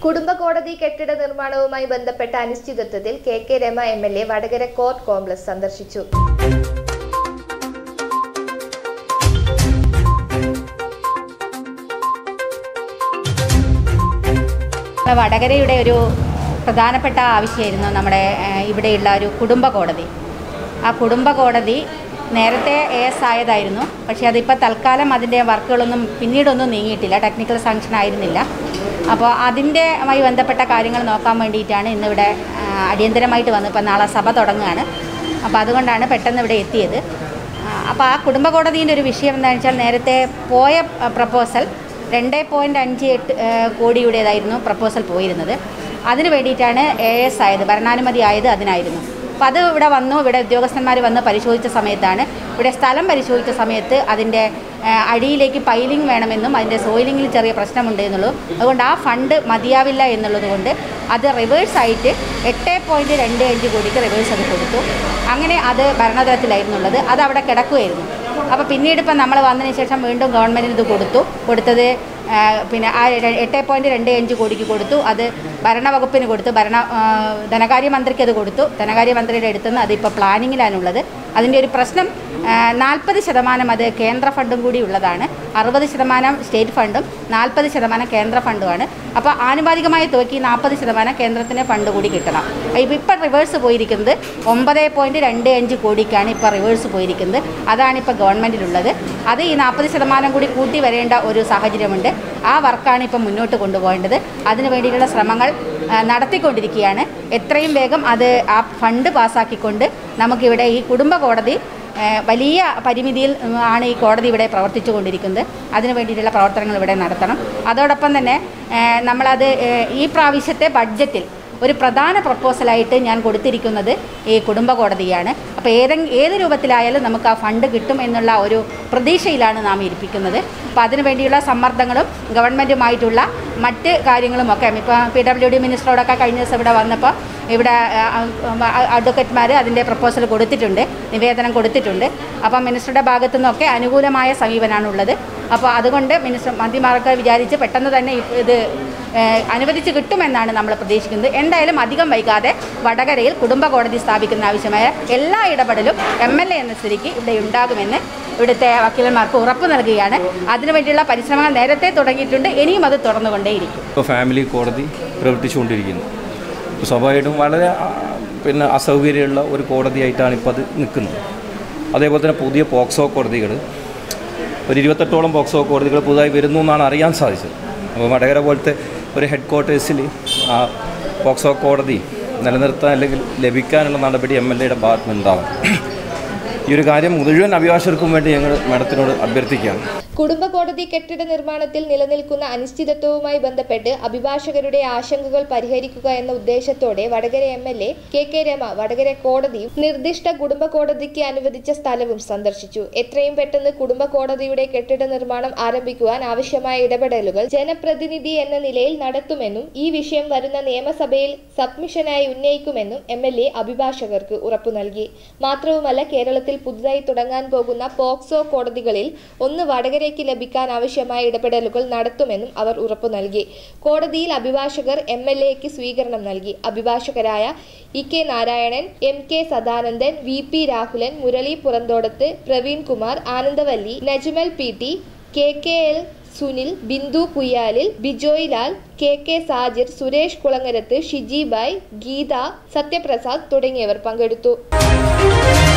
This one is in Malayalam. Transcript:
കുടുംബ കോടതി കെട്ടിട നിർമ്മാണവുമായി ബന്ധപ്പെട്ട അനിശ്ചിതത്വത്തിൽ K K Rama M L A Vadakara court complex സന്ദർശിച്ചു വടകരയുടെ ഒരു പ്രധാനപ്പെട്ട ആവശ്യമായിരുന്നു നമ്മുടെ ഏഹ്, ഇവിടെയുള്ള ഒരു കുടുംബ കോടതി ആ കുടുംബ കോടതി നേരത്തെ എസ് ആയതായിരുന്നു പക്ഷേ അതിപ്പോൾ തൽക്കാലം അതിൻ്റെ വർക്കുകളൊന്നും പിന്നീടൊന്നും നീങ്ങിയിട്ടില്ല ടെക്നിക്കൽ സാങ്ഷൻ ആയിരുന്നില്ല അപ്പോൾ അതിൻ്റെമായി ബന്ധപ്പെട്ട കാര്യങ്ങൾ നോക്കാൻ വേണ്ടിയിട്ടാണ് ഇന്നിവിടെ ആ, അടിയന്തരമായിട്ട് വന്ന് ഇപ്പോൾ നാളെ സഭ തുടങ്ങുകയാണ് അപ്പോൾ അതുകൊണ്ടാണ് പെട്ടെന്ന് ഇവിടെ എത്തിയത് അപ്പോൾ ആ കുടുംബ കോടതിൻ്റെ ഒരു വിഷയം എന്താണെന്ന് വെച്ചാൽ നേരത്തെ പോയ പ്രപ്പോസൽ രണ്ട് പോയിൻറ്റ് അഞ്ച് എട്ട് ഏഹ്, കോടിയുടേതായിരുന്നു പ്രപ്പോസൽ പോയിരുന്നത് അതിന് വേണ്ടിയിട്ടാണ് എ എസ് ആയത് ഭരണാനുമതി ആയത് അതിനായിരുന്നു അപ്പോൾ അത് ഇവിടെ വന്നു ഇവിടെ ഉദ്യോഗസ്ഥന്മാർ വന്ന് പരിശോധിച്ച സമയത്താണ് ഇവിടെ സ്ഥലം പരിശോധിച്ച സമയത്ത് അതിൻ്റെ ഏഹ്, അടിയിലേക്ക് പൈലിംഗ് വേണമെന്നും അതിൻ്റെ സോയിലിങ്ങിൽ ചെറിയ പ്രശ്നമുണ്ട് എന്നുള്ളൂ അതുകൊണ്ട് ആ ഫണ്ട് മതിയാവില്ല എന്നുള്ളത് കൊണ്ട് അത് റിവേഴ്സ് ആയിട്ട് എട്ട് പോയിൻറ്റ് രണ്ട് അഞ്ച് കോടിക്ക് റിവേഴ്സ് അത് കൊടുത്തു അങ്ങനെ അത് ഭരണതലത്തിലായിരുന്നു ഉള്ളത് അത് അവിടെ കിടക്കുമായിരുന്നു അപ്പോൾ പിന്നീട് ഇപ്പം നമ്മൾ വന്നതിന് ശേഷം വീണ്ടും ഗവൺമെൻറ്റിന് ഇത് കൊടുത്തു കൊടുത്തത് ആ, പിന്നെ ആ ര- എട്ട് പോയിൻറ്റ് രണ്ട് അഞ്ച് കോടിക്ക് കൊടുത്തു അത് ഭരണവകുപ്പിന് കൊടുത്തു ഭരണ ആ, ധനകാര്യമന്ത്രിക്ക് അത് കൊടുത്തു ധനകാര്യമന്ത്രിയുടെ അടുത്ത് നിന്ന് അതിപ്പോൾ പ്ലാനിങ്ങിലാണുള്ളത് അതിൻ്റെ ഒരു പ്രശ്നം നാൽപ്പത് ശതമാനം അത് കേന്ദ്ര ഫണ്ടും കൂടി ഉള്ളതാണ് അറുപത് ശതമാനം സ്റ്റേറ്റ് ഫണ്ടും നാൽപ്പത് ശതമാനം കേന്ദ്ര ഫണ്ടുമാണ് അപ്പോൾ ആനുപാതികമായ തുകയ്ക്ക് നാൽപ്പത് ശതമാനം കേന്ദ്രത്തിന് ഫണ്ട് കൂടി കിട്ടണം ഇപ്പോൾ ഇപ്പം റിവേഴ്സ് പോയിരിക്കുന്നത് ഒമ്പത് പോയിൻറ്റ് രണ്ട് അഞ്ച് കോടിക്കാണ് ഇപ്പോൾ റിവേഴ്സ് പോയിരിക്കുന്നത് അതാണ് ഇപ്പോൾ ഗവൺമെൻറ്റിലുള്ളത് അത് ഈ നാൽപ്പത് ശതമാനം കൂടി കൂട്ടി വരേണ്ട ഒരു സാഹചര്യമുണ്ട് ആ വർക്കാണ് ഇപ്പം മുന്നോട്ട് കൊണ്ടുപോകേണ്ടത് അതിനു വേണ്ടിയിട്ടുള്ള ശ്രമങ്ങൾ ആ, നടത്തിക്കൊണ്ടിരിക്കുകയാണ് എത്രയും വേഗം അത് ആ ഫണ്ട് പാസ്സാക്കിക്കൊണ്ട് നമുക്കിവിടെ ഈ കുടുംബ കോടതി ഏഹ് വലിയ പരിമിതിയിൽ ഉം, ആണ് ഈ കോടതി ഇവിടെ പ്രവർത്തിച്ചു കൊണ്ടിരിക്കുന്നത് അതിനു വേണ്ടിയിട്ടുള്ള പ്രവർത്തനങ്ങൾ ഇവിടെ നടത്തണം അതോടൊപ്പം തന്നെ ഏഹ് നമ്മളത് ഏഹ് ഈ പ്രാവശ്യത്തെ ബഡ്ജറ്റിൽ ഒരു പ്രധാന പ്രപ്പോസലായിട്ട് ഞാൻ കൊടുത്തിരിക്കുന്നത് ഈ കുടുംബ കോടതിയാണ് അപ്പോൾ ഏതെങ്കിലും ഏത് രൂപത്തിലായാലും നമുക്ക് ആ ഫണ്ട് കിട്ടും എന്നുള്ള ഒരു പ്രതീക്ഷയിലാണ് നാം ഇരിപ്പിക്കുന്നത് അപ്പോൾ അതിനു വേണ്ടിയുള്ള സമ്മർദ്ദങ്ങളും ഗവൺമെൻറ്റുമായിട്ടുള്ള മറ്റ് കാര്യങ്ങളുമൊക്കെ ഇപ്പോൾ പി ഡബ്ല്യു ഡി മിനിസ്റ്ററോടൊക്കെ കഴിഞ്ഞ ദിവസം ഇവിടെ വന്നപ്പോൾ ഇവിടെ അഡ്വക്കേറ്റ്മാർ അതിൻ്റെ പ്രപ്പോസൽ കൊടുത്തിട്ടുണ്ട് നിവേദനം കൊടുത്തിട്ടുണ്ട് അപ്പം മിനിസ്റ്ററുടെ ഭാഗത്തു നിന്നൊക്കെ അനുകൂലമായ സമീപനമാണുള്ളത് അപ്പോൾ അതുകൊണ്ട് മിനിസ്റ്റർ മന്ത്രിമാർക്ക് വിചാരിച്ച് പെട്ടെന്ന് തന്നെ ഇപ്പ- ഇത് ഏഹ്, അനുവദിച്ച് കിട്ടുമെന്നാണ് നമ്മൾ പ്രതീക്ഷിക്കുന്നത് എന്തായാലും അധികം വൈകാതെ വടകരയിൽ കുടുംബ കോടതി സ്ഥാപിക്കുന്ന ആവശ്യമായ എല്ലാ ഇടപെടലും എം എൽ എ എന്ന സ്ഥിതിക്ക് ഇവിടെ ഉണ്ടാകുമെന്ന് ഇവിടുത്തെ വക്കീലന്മാർക്ക് ഉറപ്പ് നൽകുകയാണ് അതിനുവേണ്ടിയുള്ള പരിശ്രമങ്ങൾ നേരത്തെ തുടങ്ങിയിട്ടുണ്ട് ഇനിയും അത് തുടർന്നുകൊണ്ടേയിരിക്കും ഇപ്പോൾ ഫാമിലി കോടതി പ്രവർത്തിച്ചുകൊണ്ടിരിക്കുന്നു ഇപ്പോൾ സ്വാഭാവികമായിട്ടും വളരെ ആ, പിന്നെ അസൗകര്യമുള്ള ഒരു കോടതിയായിട്ടാണ് ഇപ്പോൾ അത് നിൽക്കുന്നത് അതേപോലെ തന്നെ പുതിയ പോക്സോ കോടതികൾ ഒരു ഇരുപത്തെട്ടോളം പോക്സോ കോടതികൾ പുതുതായി വരുന്നു എന്നാണ് അറിയാൻ സാധിച്ചത് അപ്പോൾ വടകര പോലത്തെ ഒരു ഹെഡ് ക്വാർട്ടേഴ്സിൽ ആ പോക്സോ കോടതി നിലനിർത്താൻ അല്ലെങ്കിൽ ലഭിക്കാനുള്ള നടപടി എം എൽ എയുടെ ഭാഗത്ത് നിന്നുണ്ടാവും ഈ ഒരു കാര്യം മുഴുവൻ അഭിഭാഷകർക്കും വേണ്ടി ഞങ്ങൾ മാഡത്തിനോട് അഭ്യർത്ഥിക്കുകയാണ് കുടുംബ കോടതി കെട്ടിട നിർമ്മാണത്തിൽ നിലനിൽക്കുന്ന അനിശ്ചിതത്വവുമായി ബന്ധപ്പെട്ട് അഭിഭാഷകരുടെ ആശങ്കകൾ പരിഹരിക്കുക എന്ന ഉദ്ദേശത്തോടെ Vadakara M L A K K Rama Vadakara കോടതിയും നിർദ്ദിഷ്ട കുടുംബ കോടതിക്ക് അനുവദിച്ച സ്ഥലവും സന്ദർശിച്ചു എത്രയും പെട്ടെന്ന് കുടുംബ കോടതിയുടെ കെട്ടിട നിർമ്മാണം ആരംഭിക്കുവാൻ ആവശ്യമായ ഇടപെടലുകൾ ജനപ്രതിനിധി എന്ന നിലയിൽ നടത്തുമെന്നും ഈ വിഷയം വരുന്ന നിയമസഭയിൽ സബ്മിഷനായി ഉന്നയിക്കുമെന്നും എം എൽ എ അഭിഭാഷകർക്ക് ഉറപ്പു നൽകി മാത്രവുമല്ല കേരളത്തിൽ പുതുതായി തുടങ്ങാൻ പോകുന്ന പോക്സോ കോടതികളിൽ ഒന്ന് വടകരയ്ക്ക് ലഭിക്കാൻ ആവശ്യമായ ഇടപെടലുകൾ നടത്തുമെന്നും അവർ ഉറപ്പു നൽകി കോടതിയിൽ അഭിഭാഷകർ എം എൽ എക്ക് സ്വീകരണം നൽകി അഭിഭാഷകരായ E K Narayanan M K Sadanandan V P Rahulan Murali Puranthodath Praveen Kumar Anandavalli Najmal P T K K L Sunil Bindu Kuyyalil Bijoy Lal K K Sajir Suresh Kulangarath Shiji Bai Geetha Satyaprasad തുടങ്ങിയവർ പങ്കെടുത്തു